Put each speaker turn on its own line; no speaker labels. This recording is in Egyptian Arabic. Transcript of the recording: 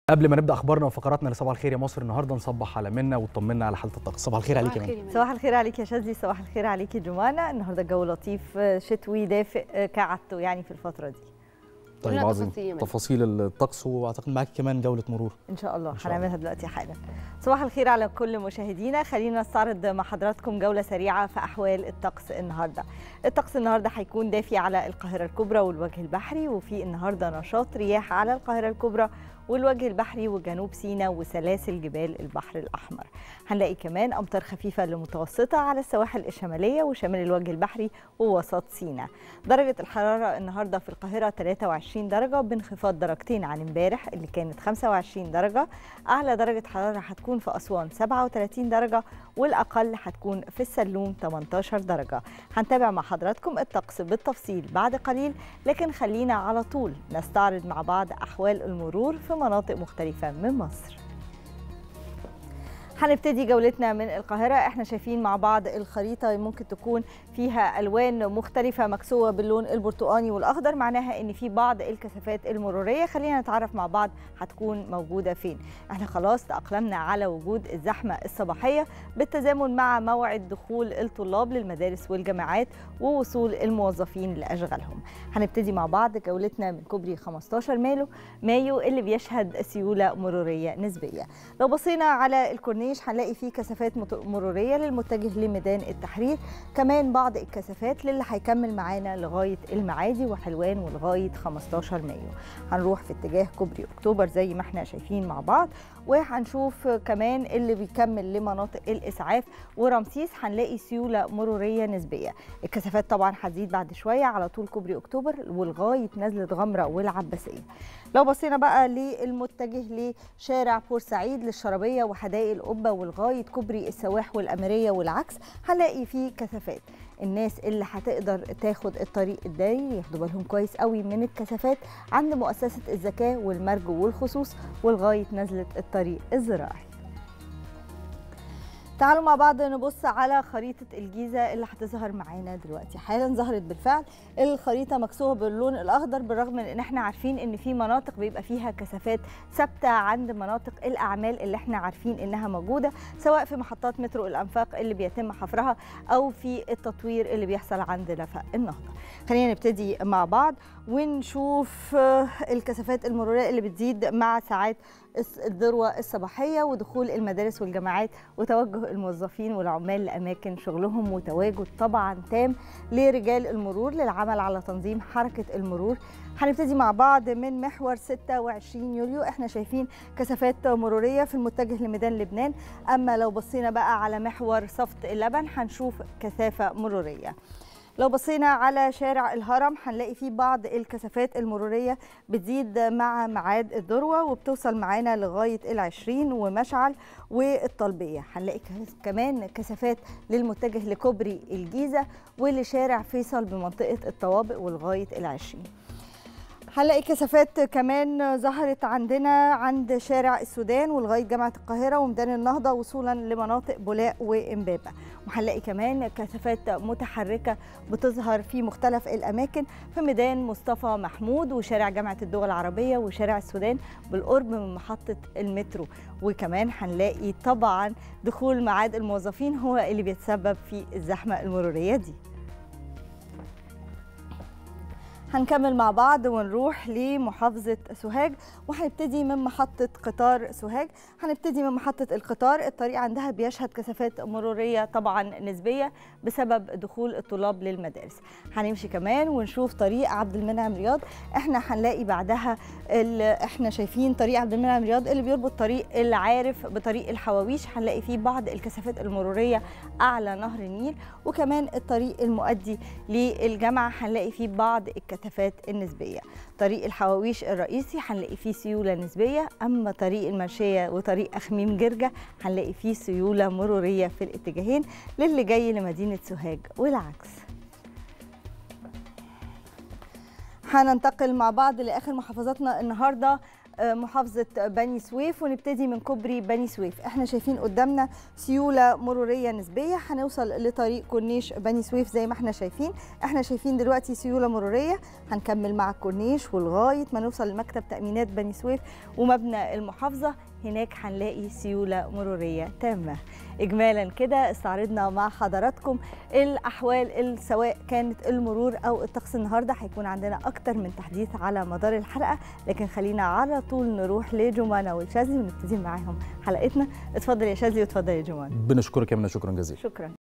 قبل ما نبدا اخبارنا وفقراتنا لصباح الخير يا مصر النهارده نصبح على منا وطمنا على حاله الطقس صباح الخير عليك يا منى
صباح الخير عليك يا شاذلي صباح الخير عليك يا جمانة النهارده الجو لطيف شتوي دافئ كعادته يعني في الفترة دي
طيب
قولنا
عظيم
تفاصيل يا منى.
تفاصيل الطقس واعتقد معاك كمان جوله مرور
ان شاء الله
شاء الله.
هنعملها دلوقتي حالا صباح الخير على كل مشاهدينا خلينا نستعرض مع حضراتكم جوله سريعه في احوال الطقس النهارده الطقس النهارده هيكون دافي على القاهره الكبرى والوجه البحري وفي النهارده نشاط رياح على القاهره الكبرى والوجه البحري وجنوب سيناء وسلاسل جبال البحر الاحمر هنلاقي كمان امطار خفيفه لمتوسطه على السواحل الشماليه وشمال الوجه البحري ووسط سيناء درجه الحراره النهارده في القاهره 23 درجه بانخفاض درجتين عن امبارح اللي كانت 25 درجه اعلى درجه حراره هتكون في اسوان 37 درجه والاقل هتكون في السلوم 18 درجه هنتابع مع حضراتكم الطقس بالتفصيل بعد قليل لكن خلينا على طول نستعرض مع بعض احوال المرور في مناطق مختلفه من مصر هنبتدي جولتنا من القاهرة احنا شايفين مع بعض الخريطة ممكن تكون فيها ألوان مختلفة مكسوة باللون البرتقاني والأخضر معناها إن في بعض الكثافات المرورية خلينا نتعرف مع بعض هتكون موجودة فين احنا خلاص تأقلمنا على وجود الزحمة الصباحية بالتزامن مع موعد دخول الطلاب للمدارس والجامعات ووصول الموظفين لأشغالهم هنبتدي مع بعض جولتنا من كوبري 15 مايو مايو اللي بيشهد سيولة مرورية نسبية لو بصينا على الكورنيش هنلاقي فيه كثافات مت- مروريه للمتجه لميدان التحرير كمان بعض الكثافات للي هيكمل معانا لغايه المعادي وحلوان ولغايه 15 مايو هنروح في اتجاه كوبري اكتوبر زي ما احنا شايفين مع بعض وهنشوف كمان اللي بيكمل لمناطق الاسعاف ورمسيس هنلاقي سيوله مروريه نسبيه الكثافات طبعا هتزيد بعد شويه على طول كوبري اكتوبر ولغايه نزله غمره والعباسيه لو بصينا بقى للمتجه لشارع بورسعيد للشرابيه وحدائق القبه ولغايه كوبري السواح والاميريه والعكس هنلاقي فيه كثافات الناس اللي هتقدر تاخد الطريق الدائري ياخدوا بالهم كويس قوي من الكثافات عند مؤسسه الزكاه والمرج والخصوص ولغايه نزله الطريق الزراعي تعالوا مع بعض نبص على خريطة الجيزة اللي هتظهر معانا دلوقتي حالا ظهرت بالفعل الخريطة مكسوة باللون الأخضر بالرغم من إن احنا عارفين إن في مناطق بيبقى فيها كثافات ثابتة عند مناطق الأعمال اللي احنا عارفين إنها موجودة سواء في محطات مترو الأنفاق اللي بيتم حفرها أو في التطوير اللي بيحصل عند نفق النهضة خلينا نبتدي مع بعض ونشوف آه، الكثافات المرورية اللي بتزيد مع ساعات الس- الذروة الصباحية ودخول المدارس والجامعات وتوجه الموظفين والعمال لأماكن شغلهم وتواجد طبعا تام لرجال المرور للعمل على تنظيم حركة المرور هنبتدي مع بعض من محور 26 يوليو احنا شايفين كثافات مرورية في المتجه لميدان لبنان أما لو بصينا بقى على محور صفت اللبن هنشوف كثافة مرورية لو بصينا على شارع الهرم هنلاقي فيه بعض الكثافات المرورية بتزيد مع ميعاد الذروة وبتوصل معانا لغاية العشرين ومشعل والطلبية هنلاقي ك- كمان كثافات للمتجه لكوبري الجيزة ولشارع فيصل بمنطقة الطوابق ولغاية العشرين هنلاقي كثافات كمان ظهرت عندنا عند شارع السودان ولغايه جامعه القاهره وميدان النهضه وصولا لمناطق بولاق وامبابه وهنلاقي كمان كثافات متحركه بتظهر في مختلف الاماكن في ميدان مصطفى محمود وشارع جامعه الدول العربيه وشارع السودان بالقرب من محطه المترو وكمان هنلاقي طبعا دخول ميعاد الموظفين هو اللي بيتسبب في الزحمه المروريه دي هنكمل مع بعض ونروح لمحافظة سوهاج وهنبتدي من محطة قطار سوهاج هنبتدي من محطة القطار الطريق عندها بيشهد كثافات مرورية طبعا نسبية بسبب دخول الطلاب للمدارس هنمشي كمان ونشوف طريق عبد المنعم رياض احنا هنلاقي بعدها ال- احنا شايفين طريق عبد المنعم رياض اللي بيربط طريق العارف بطريق الحواويش هنلاقي فيه بعض الكثافات المرورية أعلى نهر النيل وكمان الطريق المؤدي للجامعة هنلاقي فيه بعض الكثافات النسبية طريق الحواويش الرئيسي هنلاقي فيه سيولة نسبية أما طريق المنشية وطريق أخميم جرجة هنلاقي فيه سيولة مرورية في الاتجاهين للي جاي لمدينة سوهاج والعكس هننتقل مع بعض لاخر محافظاتنا النهارده محافظة بني سويف ونبتدي من كوبري بني سويف احنا شايفين قدامنا سيولة مرورية نسبية هنوصل لطريق كورنيش بني سويف زي ما احنا شايفين احنا شايفين دلوقتي سيولة مرورية هنكمل مع الكورنيش ولغاية ما نوصل لمكتب تأمينات بني سويف ومبنى المحافظة هناك هنلاقي سيولة مرورية تامة إجمالا كده استعرضنا مع حضراتكم الأحوال سواء كانت المرور أو الطقس النهاردة هيكون عندنا أكتر من تحديث على مدار الحلقة لكن خلينا على طول نروح لجمانة والشاذلي ونبتدي معاهم حلقتنا اتفضل يا شاذلي واتفضل يا جمانة
بنشكرك يا منى شكرا جزيلا
شكرا